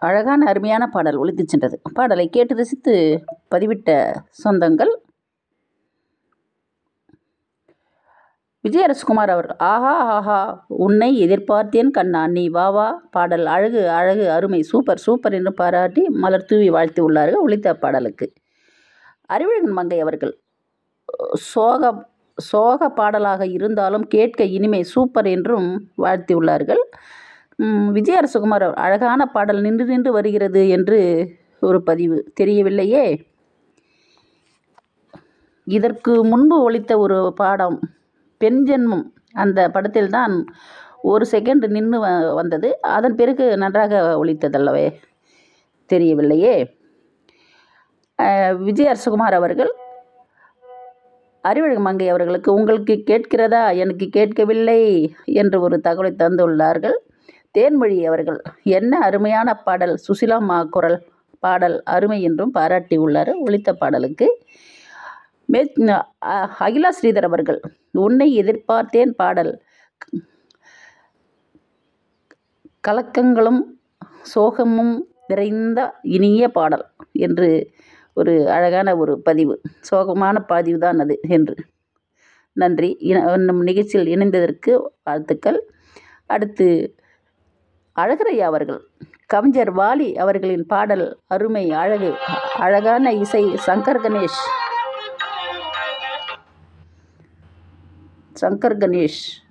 அழகான அருமையான பாடல் ஒலித்துச் சென்றது பாடலை கேட்டு ரசித்து பதிவிட்ட சொந்தங்கள் விஜய் அரசகுமார் அவர்கள் ஆஹா ஆஹா உன்னை எதிர்பார்த்தேன் கண்ணா நீ வா வா பாடல் அழகு அழகு அருமை சூப்பர் சூப்பர் என்று பாராட்டி மலர் தூவி வாழ்த்தி உள்ளார்கள் ஒலித்த பாடலுக்கு அறிவழகன் மங்கை அவர்கள் சோக சோக பாடலாக இருந்தாலும் கேட்க இனிமை சூப்பர் என்றும் வாழ்த்தி உள்ளார்கள் ம், விஜய் அரசகுமார் அவர் அழகான பாடல் நின்று நின்று வருகிறது என்று ஒரு பதிவு தெரியவில்லையே இதற்கு முன்பு ஒலித்த ஒரு பாடம் பெண் ஜென்மம் அந்த படத்தில்தான் ஒரு செகண்ட் நின்று வ வந்தது அதன் பிறகு நன்றாக ஒலித்ததல்லவே தெரியவில்லையே அஹ், விஜய் அரசகுமார் அவர்கள் அறிவழகு மங்கை அவர்களுக்கு உங்களுக்கு கேட்கிறதா எனக்கு கேட்கவில்லை என்று ஒரு தகவலை தந்துள்ளார்கள் தேன்மொழி அவர்கள் என்ன அருமையான பாடல் சுசிலாம்மா குரல் பாடல் அருமை என்றும் பாராட்டி உள்ளார் ஒலித்த பாடலுக்கு மே அ- அகிலா ஸ்ரீதர் அவர்கள் உன்னை எதிர்பார்த்தேன் பாடல் கலக்கங்களும் சோகமும் நிறைந்த இனிய பாடல் என்று ஒரு அழகான ஒரு பதிவு சோகமான பதிவு தான் அது என்று நன்றி இன- நம் நிகழ்ச்சியில் இணைந்ததற்கு வாழ்த்துக்கள் அடுத்து அழகரையா அவர்கள் கவிஞர் வாலி அவர்களின் பாடல் அருமை அழகு அழகான இசை சங்கர் கணேஷ் சங்கர் கணேஷ்